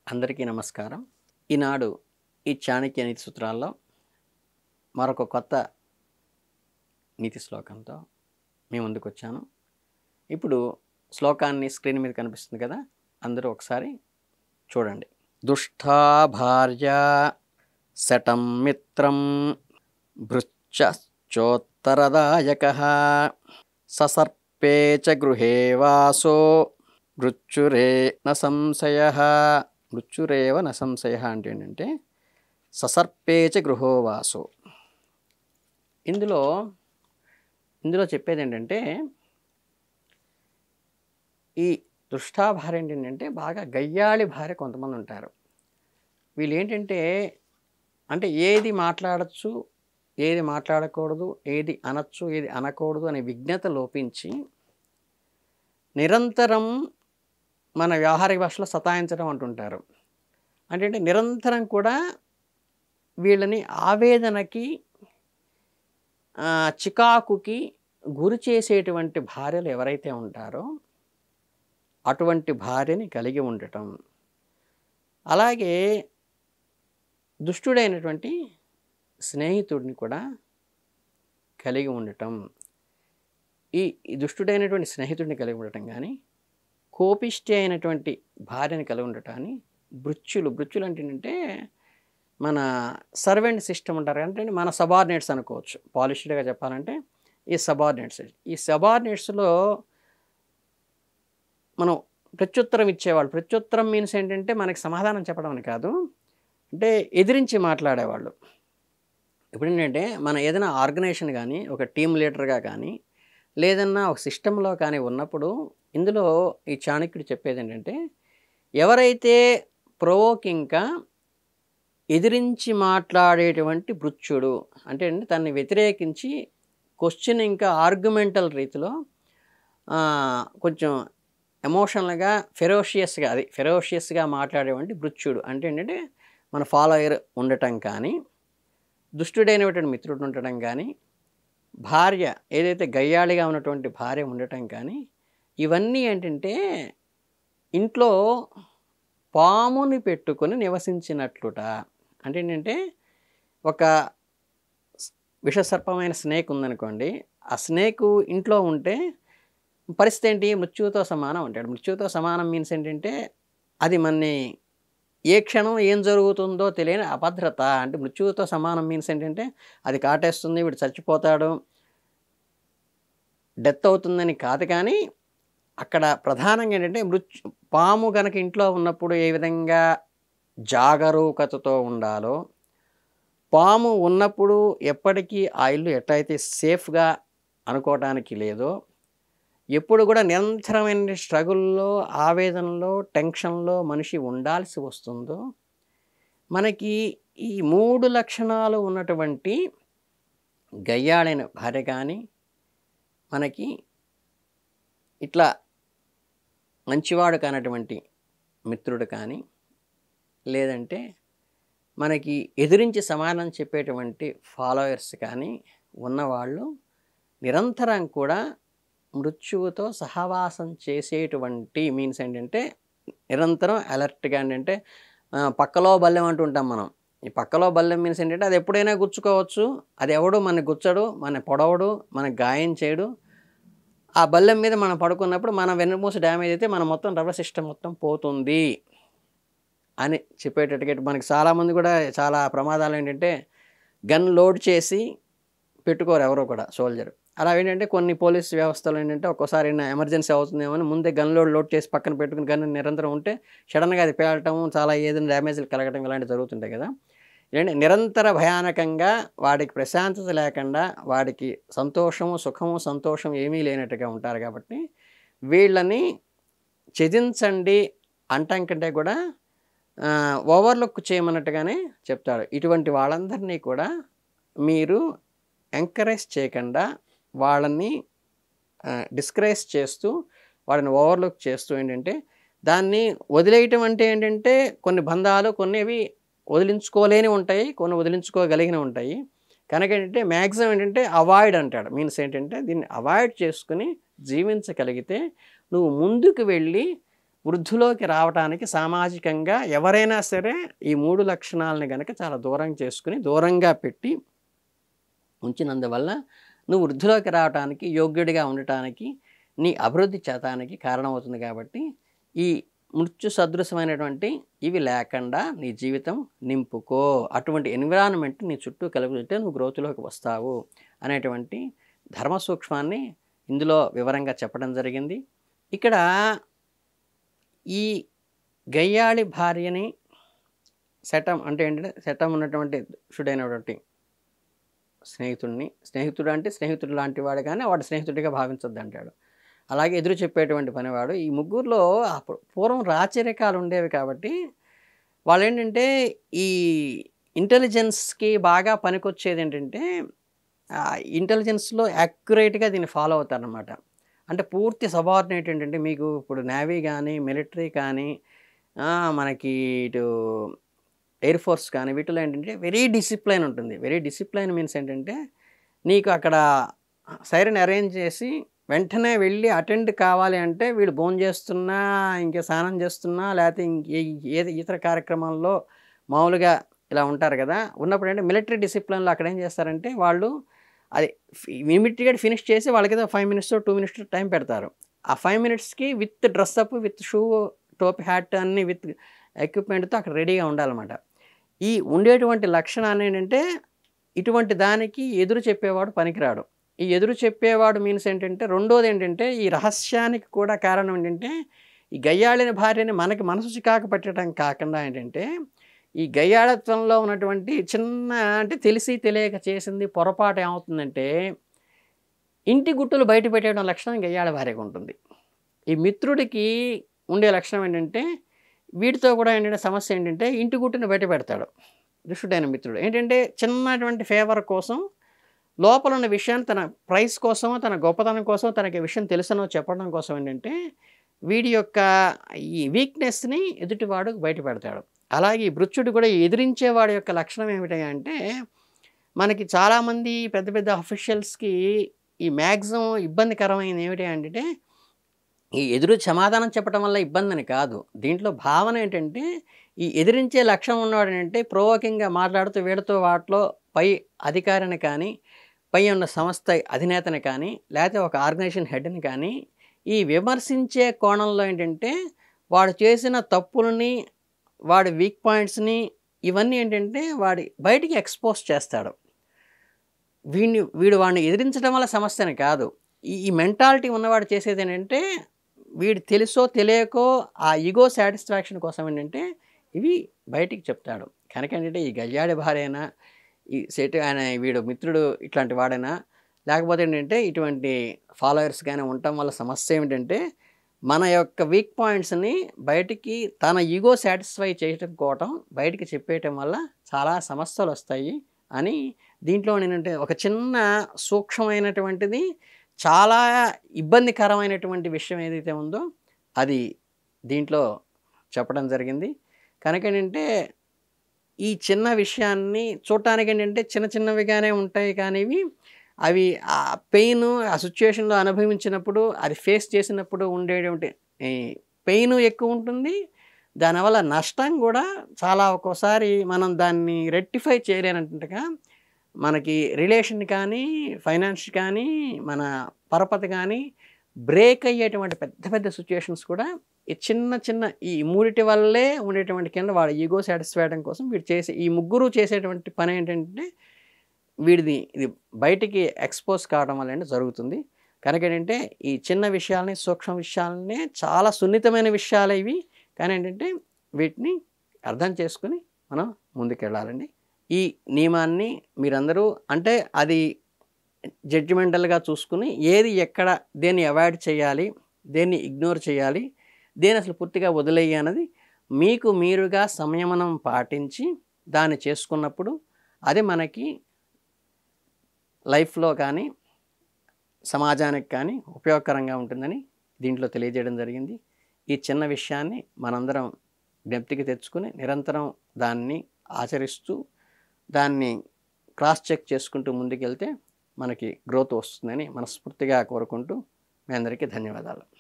అందరికీ నమస్కారం ఈనాడు ఈ చాణక్య నీతి సూత్రాల్లో మరొక కొత్త నీతి శ్లోకంతో మీ ముందుకు వచ్చాను ఇప్పుడు శ్లోకాన్ని స్క్రీన్ మీద కనిపిస్తుంది కదా అందరూ ఒకసారి చూడండి దుష్టా భార్య శటం మిత్రం భృశ్చోత్తరదాయక ససర్పే చ గృహే వాసో మృత్యురే న సంశయ మృత్యురేవ న సంశయ అంటే ఏంటంటే ససర్పేచ గృహోవాసో ఇందులో ఇందులో చెప్పేది ఏంటంటే ఈ దుష్టా భార్య ఏంటంటే బాగా గయ్యాళి భార్య కొంతమంది ఉంటారు వీళ్ళు ఏంటంటే అంటే ఏది మాట్లాడచ్చు ఏది మాట్లాడకూడదు ఏది అనొచ్చు ఏది అనకూడదు అనే విజ్ఞత లోపించి నిరంతరం మన వ్యవహారిక భాషలో సతాయించడం అంటుంటారు అంటే అంటే నిరంతరం కూడా వీళ్ళని ఆవేదనకి ఆ, చికాకుకి గురి చేసేటువంటి భార్యలు ఎవరైతే ఉంటారో అటువంటి భార్యని కలిగి ఉండటం అలాగే దుష్టుడైనటువంటి స్నేహితుడిని కూడా కలిగి ఉండటం ఈ ఈ దుష్టుడైనటువంటి స్నేహితుడిని కలిగి ఉండటం కానీ కోపిష్టి అయినటువంటి భార్యని కలిగి ఉండటాన్ని బృచ్చులు బృచ్చులు అంటే ఏంటంటే మన సర్వెంట్ సిస్టమ్ ఉంటారు అంటే మన సబార్డినేట్స్ అనుకోవచ్చు పాలిష్డ్గా చెప్పాలంటే ఈ సబార్డినేట్స్ ఈ సబార్డినేట్స్లో మనం ప్రత్యుత్తరం ఇచ్చేవాళ్ళు ప్రత్యుత్తరం మీన్స్ ఏంటంటే మనకి సమాధానం చెప్పడం అని కాదు అంటే ఎదిరించి మాట్లాడేవాళ్ళు ఇప్పుడు ఏంటంటే మన ఏదైనా ఆర్గనైజేషన్ కానీ ఒక టీమ్ లీడర్గా కానీ లేదన్నా ఒక సిస్టంలో కానీ ఉన్నప్పుడు ఇందులో ఈ చాణక్యుడు చెప్పేది ఏంటంటే ఎవరైతే ప్రొవోకింగ్గా ఎదిరించి మాట్లాడేటువంటి భృత్యుడు అంటే ఏంటి తనని వ్యతిరేకించి క్వశ్చన్ ఇంకా ఆర్గ్యుమెంటల్ రీతిలో ఆ, కొంచెం ఎమోషనల్గా ఫెరోషియస్గా అది ఫెరోషియస్గా మాట్లాడేటువంటి భృత్యుడు అంటే ఏంటంటే మన ఫాలోయర్ ఉండటం కానీ దుష్టుడైనటువంటి మిత్రుడు ఉండటం కానీ భార్య ఏదైతే గయ్యాళిగా ఉన్నటువంటి భార్య ఉండటం కానీ ఇవన్నీ ఏంటంటే ఇంట్లో పాముని పెట్టుకొని నివసించినట్లుట అంటే ఏంటంటే ఒక స్- విషసర్పమైన స్నేక్ ఉందనుకోండి ఆ స్నేక్ ఇంట్లో ఉంటే పరిస్థితి ఏంటి మృత్యువుతో సమానం అంటాడు మృత్యువుతో సమానం మీన్స్ ఏంటంటే అది మనని ఏ క్షణం ఏం జరుగుతుందో తెలియని అభద్రత అంటే మృత్యువుతో సమానం మీన్స్ ఏంటంటే అది కాటేస్తుంది వీడు చచ్చిపోతాడు డెత్ అవుతుందని కాదు కానీ అక్కడ ప్రధానంగా ఏంటంటే మృత్యు పాము కనుక ఇంట్లో ఉన్నప్పుడు ఏ విధంగా జాగరూకతతో ఉండాలో పాము ఉన్నప్పుడు ఎప్పటికీ ఆ ఇల్లు ఎట్లయితే సేఫ్గా అనుకోవటానికి లేదో ఎప్పుడు కూడా నిరంతరమైన స్ట్రగుల్లో ఆవేదనలో టెన్షన్లో మనిషి ఉండాల్సి వస్తుందో మనకి ఈ మూడు లక్షణాలు ఉన్నటువంటి గయ్యాడైన భార్య కానీ మనకి ఇట్లా మంచివాడు కానటువంటి మిత్రుడు కానీ లేదంటే మనకి ఎదిరించి సమాధానం చెప్పేటువంటి ఫాలోయర్స్ కానీ ఉన్నవాళ్ళు నిరంతరం కూడా మృత్యువుతో సహవాసం చేసేటువంటి మీన్స్ ఏంటంటే నిరంతరం అలర్ట్గా ఏంటంటే ఆ, పక్కలో బల్లెం అంటుంటాం మనం ఈ పక్కలో బల్లెం మీన్స్ ఏంటంటే అది ఎప్పుడైనా గుచ్చుకోవచ్చు అది ఎవడు మన గుచ్చడు మన పొడవడు మన గాయం చేయడు ఆ బల్లెం మీద మనం పడుకున్నప్పుడు మన వెన్నుమూస డ్యామేజ్ అయితే మన మొత్తం రబ్బర్ సిస్టమ్ మొత్తం పోతుంది అని చెప్పేటట్టుగా మనకి చాలామంది కూడా చాలా ప్రమాదాలు ఏంటంటే గన్ లోడ్ చేసి పెట్టుకోరు ఎవరో కూడా సోల్జర్ అలా ఏంటంటే కొన్ని పోలీస్ వ్యవస్థలు ఏంటంటే ఒక్కోసారి ఎమర్జెన్సీ అవుతుందేమో అని ముందే గన్ లోడ్ లోడ్ చేసి పక్కన పెట్టుకుని గన్ నిరంతరం ఉంటే సడన్గా అది పేలటం చాలా ఏదైనా డ్యామేజ్లు కలగటం ఇలాంటివి జరుగుతుంటాయి కదా ఏంటంటే నిరంతర భయానకంగా వాడికి ప్రశాంతత లేకుండా వాడికి సంతోషము సుఖము సంతోషం ఏమీ లేనట్టుగా ఉంటారు కాబట్టి వీళ్ళని ఛేదించండి అంటాం కంటే కూడా ఓవర్లుక్ చేయమన్నట్టుగానే చెప్తాడు ఇటువంటి వాళ్ళందరినీ కూడా మీరు ఎంకరేజ్ చేయకుండా వాళ్ళని డిస్కరేజ్ చేస్తూ వాళ్ళని ఓవర్లుక్ చేస్తూ ఏంటంటే దాన్ని వదిలేయటం అంటే ఏంటంటే కొన్ని బంధాలు కొన్ని అవి వదిలించుకోలేని ఉంటాయి కొన్ని వదిలించుకోగలిగిన ఉంటాయి కనుక ఏంటంటే మ్యాక్సిమం ఏంటంటే అవాయిడ్ అంటాడు మీన్స్ ఏంటంటే దీన్ని అవాయిడ్ చేసుకుని జీవించగలిగితే నువ్వు ముందుకు వెళ్ళి వృద్ధిలోకి రావడానికి సామాజికంగా ఎవరైనా సరే ఈ మూడు లక్షణాలని కనుక చాలా దూరం చేసుకుని దూరంగా పెట్టి ఉంచినందువల్ల నువ్వు వృద్ధిలోకి రావడానికి యోగ్యుడిగా ఉండటానికి నీ అభివృద్ధి చేతానికి కారణమవుతుంది కాబట్టి ఈ మృత్యు సదృశమైనటువంటి ఇవి లేకుండా నీ జీవితం నింపుకో అటువంటి ఎన్విరాన్మెంట్ నీ చుట్టూ కలిగితే నువ్వు గ్రోత్లోకి వస్తావు అనేటువంటి ధర్మ సూక్ష్మాన్ని ఇందులో వివరంగా చెప్పడం జరిగింది ఇక్కడ ఈ గయ్యాళి భార్యని శటం అంటే ఏంటంటే శటం ఉన్నటువంటి దుష్టుడైనటువంటి స్నేహితుడిని స్నేహితుడు అంటే స్నేహితుడు లాంటి వాడు కానీ వాడు స్నేహితుడిగా భావించొద్దు అంటాడు అలాగే ఎదురు చెప్పేటువంటి పనివాడు ఈ ముగ్గురులో అప్పుడు పూర్వం రాచరికాలు ఉండేవి కాబట్టి వాళ్ళు ఏంటంటే ఈ ఇంటెలిజెన్స్కి బాగా పనికొచ్చేది ఏంటంటే ఇంటెలిజెన్స్లో యాక్యురేట్గా దీన్ని ఫాలో అవుతారనమాట అంటే పూర్తి సబార్డినేట్ ఏంటంటే మీకు ఇప్పుడు నేవీ కానీ మిలిటరీ కానీ ఆ, మనకి ఇటు ఎయిర్ ఫోర్స్ కానీ వీటిలో ఏంటంటే వెరీ డిసిప్లైన్ ఉంటుంది వెరీ డిసిప్లైన్ మీన్స్ ఏంటంటే నీకు అక్కడ సైరన్ అరేంజ్ చేసి వెంటనే వెళ్ళి అటెండ్ కావాలి అంటే వీడు భోజనం చేస్తున్నా ఇంకే స్నానం చేస్తున్నా లేకపోతే ఇంకే ఏది ఇతర కార్యక్రమాల్లో మామూలుగా ఇలా ఉంటారు కదా ఉన్నప్పుడు అంటే మిలిటరీ డిసిప్లిన్లో అక్కడ ఏం చేస్తారంటే వాళ్ళు అది ఇమీడియట్గా ఫినిష్ చేసి వాళ్ళకి ఏదో five minutes two minutes time పెడతారు ఆ ఫైవ్ మినిట్స్కి విత్ డ్రెస్అప్ విత్ షూ టోపీ హ్యాట్ అన్ని విత్ ఎక్విప్మెంట్తో అక్కడ రెడీగా ఉండాలన్నమాట ఈ ఉండేటువంటి లక్షణాన్ని ఏంటంటే ఇటువంటి దానికి ఎదురు చెప్పేవాడు పనికిరాడు ఈ ఎదురు చెప్పేవాడు మీన్స్ ఏంటంటే రెండోది ఏంటంటే ఈ రహస్యానికి కూడా కారణం ఏంటంటే ఈ గయ్యాళిన భార్యని మనకి మనసు చికాకు పెట్టడం కాకుండా ఏంటంటే ఈ గయ్యాళత్వంలో ఉన్నటువంటి చిన్న అంటే తెలిసి తెలియక చేసింది పొరపాటు ఏమవుతుందంటే ఇంటి గుట్టులు బయట పెట్టేయడం లక్షణం గయ్యాళ భార్యకు ఉంటుంది ఈ మిత్రుడికి ఉండే లక్షణం ఏంటంటే వీటితో కూడా ఏంటంటే సమస్య ఏంటంటే ఇంటి గుట్టుని బయట పెడతాడు దుష్టుడైన మిత్రుడు ఏంటంటే చిన్నటువంటి ఫేవర్ కోసం లోపల ఉన్న విషయాన్ని తన ప్రైస్ కోసమో తన గొప్పతనం కోసం తనకి విషయం తెలుసనో చెప్పడం కోసం ఏంటంటే వీడి యొక్క ఈ వీక్నెస్ని ఎదుటివాడు బయట పెడతాడు అలాగే ఈ భృత్యుడు కూడా ఎదిరించేవాడి యొక్క లక్షణం ఏమిటి అంటే మనకి చాలామంది పెద్ద పెద్ద అఫీషియల్స్కి ఈ మ్యాక్సిమం ఇబ్బందికరమైనది ఏమిటి అంటే ఈ ఎదురు సమాధానం చెప్పడం వల్ల ఇబ్బంది అని కాదు దీంట్లో భావన ఏంటంటే ఈ ఎదిరించే లక్ష్యం ఉన్నవాడు ఏంటంటే ప్రోవోకింగ్గా మాట్లాడుతూ వీడితో వాటిలో పై అధికారిని కానీ పై ఉన్న సంస్థ అధినేతని కానీ లేకపోతే ఒక ఆర్గనైజేషన్ హెడ్ని కానీ ఈ విమర్శించే కోణంలో ఏంటంటే వాడు చేసిన తప్పులని వాడి వీక్ పాయింట్స్ని ఇవన్నీ ఏంటంటే వాడి బయటికి ఎక్స్పోజ్ చేస్తాడు వీడిని వీడు వాడిని ఎదిరించడం వల్ల సమస్యని కాదు ఈ ఈ మెంటాలిటీ ఉన్నవాడు చేసేది ఏంటంటే వీడు తెలుసో తెలియకో ఆ ఈగో సాటిస్ఫాక్షన్ కోసం ఏంటంటే ఇవి బయటికి చెప్తాడు కనుక ఏంటంటే ఈ గయ్యాడి భార్యనా ఈ సెట్ ఆయన వీడు మిత్రుడు ఇట్లాంటి వాడైనా లేకపోతే ఏంటంటే ఇటువంటి ఫాలోవర్స్ కానీ ఉండటం వల్ల సమస్య ఏమిటంటే మన యొక్క వీక్ పాయింట్స్ని బయటికి తన ఈగో సాటిస్ఫై చేయటం కోవటం బయటికి చెప్పేయటం వల్ల చాలా సమస్యలు వస్తాయి అని దీంట్లో ఏంటంటే ఒక చిన్న సూక్ష్మమైనటువంటిది చాలా ఇబ్బందికరమైనటువంటి విషయం ఏదైతే ఉందో అది దీంట్లో చెప్పడం జరిగింది కనుక ఏంటంటే ఈ చిన్న విషయాన్ని చూడటానికి ఏంటంటే చిన్న చిన్నవిగానే ఉంటాయి కానీ ఇవి అవి ఆ పెయిన్ ఆ సిచ్యువేషన్లో అనుభవించినప్పుడు అది ఫేస్ చేసినప్పుడు ఉండేటువంటి పెయిన్ ఎక్కువ ఉంటుంది దానివల్ల నష్టం కూడా చాలా ఒక్కోసారి మనం దాన్ని రెక్టిఫై చేయలేనట్టుగా మనకి రిలేషన్ కానీ ఫైనాన్స్ కానీ మన పరపతి కానీ బ్రేక్ అయ్యేటువంటి పెద్ద పెద్ద సిచ్యుయేషన్స్ కూడా ఈ చిన్న చిన్న ఈ మూడిటి వల్లే ఉండేటువంటి కింద వాళ్ళ ఈగో సాటిస్ఫై అవ్వడం కోసం వీడు చేసే ఈ ముగ్గురు చేసేటువంటి పని ఏంటంటే వీడిది ఇది బయటికి ఎక్స్పోజ్ కావడం వల్ల ఏంటి జరుగుతుంది కనుక ఏంటంటే ఈ చిన్న విషయాలని సూక్ష్మ విషయాలనే చాలా సున్నితమైన విషయాలు ఇవి కానీ ఏంటంటే వీటిని అర్థం చేసుకుని మనం ముందుకెళ్ళాలండి ఈ నియమాన్ని మీరందరూ అంటే అది జడ్జిమెంటల్గా చూసుకుని ఏది ఎక్కడ దేన్ని అవాయిడ్ చేయాలి దేన్ని ఇగ్నోర్ చేయాలి దేని అసలు పూర్తిగా వదిలేయి అన్నది మీకు మీరుగా సంయమనం పాటించి దాన్ని చేసుకున్నప్పుడు అది మనకి లైఫ్లో కానీ సమాజానికి కానీ ఉపయోగకరంగా ఉంటుందని దీంట్లో తెలియజేయడం జరిగింది ఈ చిన్న విషయాన్ని మనందరం జ్ఞప్తికి తెచ్చుకుని నిరంతరం దాన్ని ఆచరిస్తూ దాన్ని క్రాస్ చెక్ చేసుకుంటూ ముందుకెళ్తే మనకి గ్రోత్ వస్తుందని మనస్ఫూర్తిగా కోరుకుంటూ మీ అందరికీ ధన్యవాదాలు